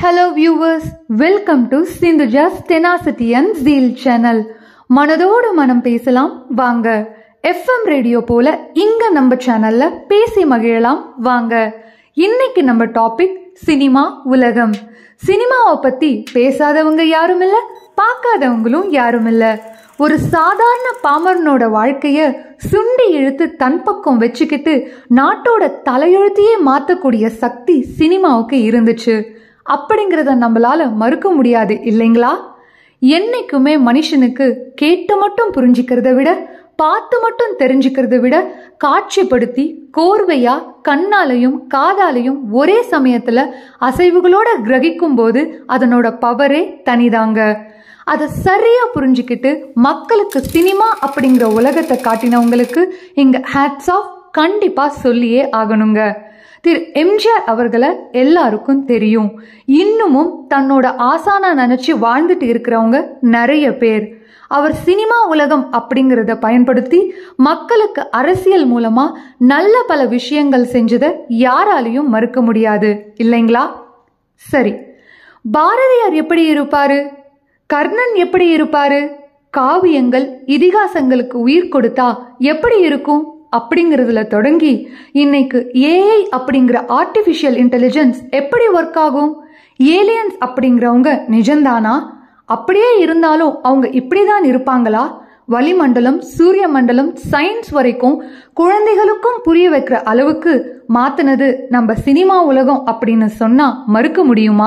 hello viewers. Welcome to Sindhuja's Tenacity and Zeal channel. மனதோடு மனம் பேசலாம் வாங்க எஃப்எம் ரேடியோ போல இங்க நம்ம சேனல்ல பேசி மகிழலாம் வாங்க இன்னைக்கு நம்ம டாபிக் சினிமா உலகம் சினிமாவை பத்தி பேசாதவங்க யாரும் இல்ல பார்க்காதவங்களும் யாரும் இல்ல ஒரு சாதாரண பாமரனோட வாழ்க்கைய சுண்டி இழுத்து தன் பக்கம் வச்சுக்கிட்டு நாட்டோட தலையெழுத்தையே மாத்தக்கூடிய சக்தி சினிமாவுக்கு இருந்துச்சு அப்படிங்கிறத நம்மளால மறுக்க முடியாது இல்லைங்களா என்னைக்குமே மனுஷனுக்கு கேட்டு மட்டும் புரிஞ்சுக்கிறத விட பார்த்து மட்டும் தெரிஞ்சுக்கிறத விட காட்சிப்படுத்தி கோர்வையா கண்ணாலையும் காதாலையும் ஒரே சமயத்துல அசைவுகளோட கிரகிக்கும் போது அதனோட பவரே தனிதாங்க அதை சரியா புரிஞ்சுக்கிட்டு மக்களுக்கு சினிமா அப்படிங்கிற உலகத்தை காட்டினவங்களுக்கு இங்க ஹேட்ஸ் ஆஃப் கண்டிப்பா சொல்லியே ஆகணுங்க திரு எம்ஜிஆர் அவர்களை எல்லாருக்கும் தெரியும் இன்னமும் தன்னோட ஆசானா நினைச்சு வாழ்ந்துட்டு இருக்கிறவங்க நிறைய பேர் அவர் சினிமா உலகம் அப்படிங்கிறத பயன்படுத்தி மக்களுக்கு அரசியல் மூலமா நல்ல பல விஷயங்கள் செஞ்சதை யாராலையும் மறுக்க முடியாது இல்லைங்களா சரி பாரதியார் எப்படி இருப்பாரு கர்ணன் எப்படி இருப்பாரு காவியங்கள் இதிகாசங்களுக்கு உயிர் கொடுத்தா எப்படி இருக்கும் அப்படிங்கிறதுல தொடங்கி இன்னைக்கு ஏஐ அப்படிங்கிற ஆர்டிஃபிஷியல் இன்டெலிஜென்ஸ் எப்படி ஒர்க் ஆகும் ஏலியன்ஸ் அப்படிங்கிறவங்க நிஜம்தானா அப்படியே இருந்தாலும் அவங்க இப்படிதான் இருப்பாங்களா வளிமண்டலம் சூரிய மண்டலம் சயின்ஸ் வரைக்கும் குழந்தைகளுக்கும் புரிய வைக்கிற அளவுக்கு மாத்தினது நம்ம சினிமா உலகம் அப்படின்னு சொன்னா மறுக்க முடியுமா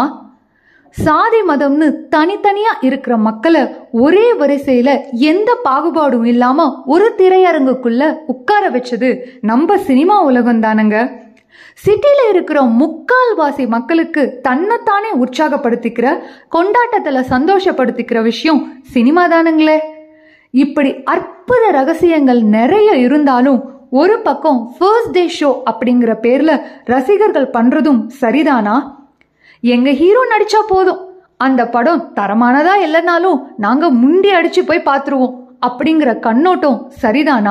சாதி மதம்னு தனித்தனியா இருக்கிற மக்களை ஒரே வரிசையில எந்த பாகுபாடும் இல்லாம ஒரு திரையரங்குக்குள்ள உட்கார வச்சது நம்ம சினிமா உலகம் தானுங்க சிட்டில இருக்கிற முக்கால்வாசி மக்களுக்கு தன்னைத்தானே உற்சாகப்படுத்திக்கிற கொண்டாட்டத்துல சந்தோஷப்படுத்திக்கிற விஷயம் சினிமா தானுங்களே இப்படி அற்புத ரகசியங்கள் நிறைய இருந்தாலும் ஒரு பக்கம் ஃபர்ஸ்ட் டே ஷோ அப்படிங்கிற பேர்ல ரசிகர்கள் பண்றதும் சரிதானா எங்க ஹீரோ நடிச்சா போதும் அந்த படம் தரமானதா இல்லைனாலும் நாங்க முண்டி அடிச்சு போய் பார்த்துருவோம் அப்படிங்கிற கண்ணோட்டம் சரிதானா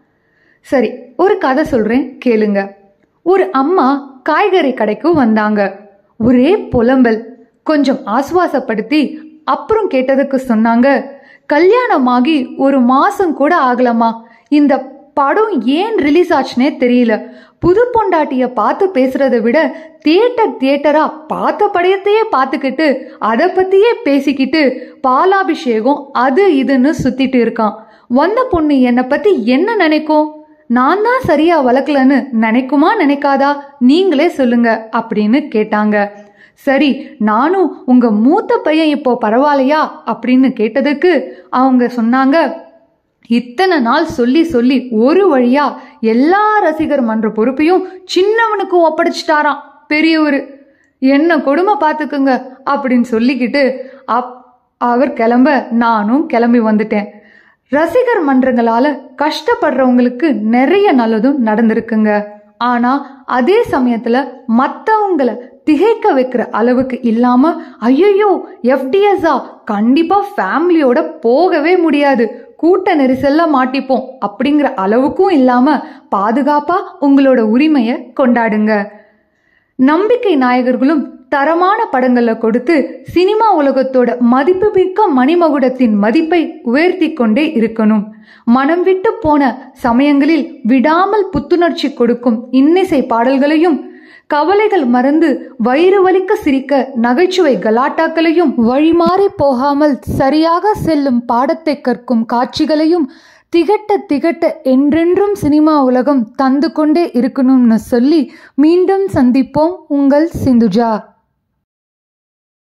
சரி ஒரு கதை சொல்றேன் கேளுங்க ஒரு அம்மா காய்கறி கடைக்கு வந்தாங்க ஒரே புலம்பல் கொஞ்சம் ஆசுவாசப்படுத்தி அப்புறம் கேட்டதுக்கு சொன்னாங்க கல்யாணமாகி ஒரு மாசம் கூட ஆகலமா இந்த படம் ஏன் ரிலீஸ் ஆச்சுனே தெரியல புது பொண்டாட்டிய பார்த்து பேசுறத விட தியேட்டர் தியேட்டரா பார்த்த படையத்தையே பார்த்துக்கிட்டு அதை பத்தியே பேசிக்கிட்டு பாலாபிஷேகம் அது இதுன்னு சுத்திட்டு இருக்கான் வந்த பொண்ணு என்னை பத்தி என்ன நினைக்கும் நான் தான் சரியா வளர்க்கலன்னு நினைக்குமா நினைக்காதா நீங்களே சொல்லுங்க அப்படின்னு கேட்டாங்க சரி நானும் உங்க மூத்த பையன் இப்போ பரவாயில்லையா அப்படின்னு கேட்டதுக்கு அவங்க சொன்னாங்க இத்தனை நாள் சொல்லி சொல்லி ஒரு வழியா எல்லா ரசிகர் மன்ற பொறுப்பையும் சின்னவனுக்கு ஒப்படைச்சிட்டாராம் பெரியவர் என்ன கொடுமை பார்த்துக்குங்க அப்படின்னு சொல்லிக்கிட்டு அப் அவர் கிளம்ப நானும் கிளம்பி வந்துட்டேன் ரசிகர் மன்றங்களால கஷ்டப்படுறவங்களுக்கு நிறைய நல்லதும் நடந்திருக்குங்க ஆனா அதே சமயத்துல மத்தவங்கள திகைக்க வைக்கிற அளவுக்கு இல்லாம ஐயோ எஃப்டிஎஸ்ஆ கண்டிப்பா ஃபேமிலியோட போகவே முடியாது கூட்ட நெரிசல்ல மாட்டிப்போம் அப்படிங்கிற அளவுக்கும் இல்லாம பாதுகாப்பா உங்களோட உரிமைய கொண்டாடுங்க நம்பிக்கை நாயகர்களும் தரமான படங்களை கொடுத்து சினிமா உலகத்தோட மதிப்புமிக்க மணிமகுடத்தின் மதிப்பை உயர்த்தி கொண்டே இருக்கணும் மனம் விட்டு போன சமயங்களில் விடாமல் புத்துணர்ச்சி கொடுக்கும் இன்னிசை பாடல்களையும் கவலைகள் மறந்து வயிறு வலிக்க சிரிக்க நகைச்சுவை கலாட்டாக்களையும் வழிமாறி போகாமல் சரியாக செல்லும் பாடத்தை கற்கும் காட்சிகளையும் திகட்ட திகட்ட என்றென்றும் சினிமா உலகம் தந்து கொண்டே இருக்கணும்னு சொல்லி மீண்டும் சந்திப்போம் உங்கள் சிந்துஜா